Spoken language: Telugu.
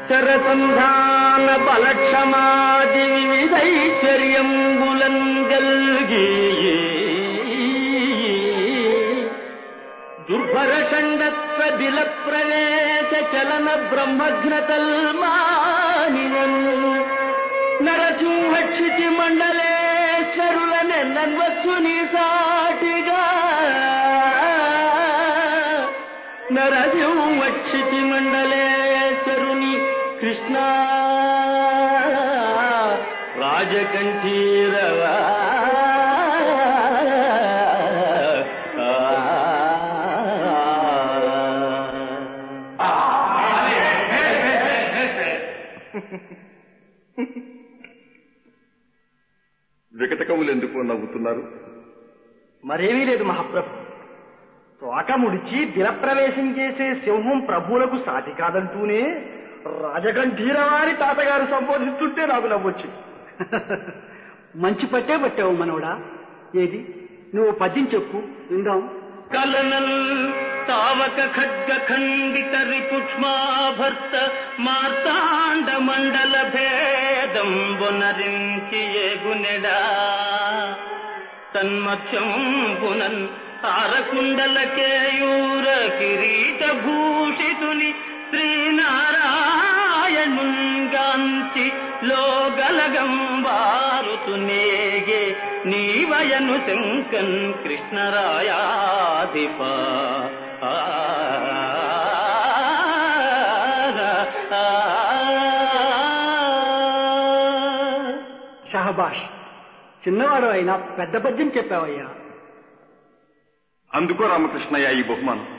శరసంధాన బలక్షమాది వివిధైశ్వర్యంబులన్ గల్గి దుర్భర షండత్వ బిల ప్రవేశ చలన బ్రహ్మఘ్నతల్మానినన్ నరసింహక్షితి మండలేశ్వరులనెన్నన్వత్సుని సాటిగా నరసింహక్షితి మండలేశ్వరుని కృష్ణ రాజకంఠీరవా వికటకములు ఎందుకు నవ్వుతున్నారు మరేమీ లేదు మహాప్రభు తోక ముడిచి దిలప్రవేశం చేసే సింహం ప్రభువులకు సాటి కాదంటూనే రాజగంఠీరవారి తాతగారు సంబోధిస్తుంటే నాకు నవ్వొచ్చు మంచి పట్టే పట్టావు మనవడా ఏది నువ్వు పద్యం చెప్పు విందాం కలనల్ తావక ఖడ్గ ఖండిత రిపుక్ష్మాభర్త మార్తాండ మండల భేదం బొనరించి ఏగునెడా తన్మత్యం పునన్ తారకుండల కేయూర కిరీట భూషితుని శ్రీనారాయణుంగాంచి లోగలగం వారుతునేగే నీవయను శంకన్ కృష్ణరాయాధిప ఆ, ఆ, షహబాష్ చిన్నవాడు అయినా పెద్ద పద్యం చెప్పావయ్యా అందుకో రామకృష్ణయ్య ఈ బహుమానం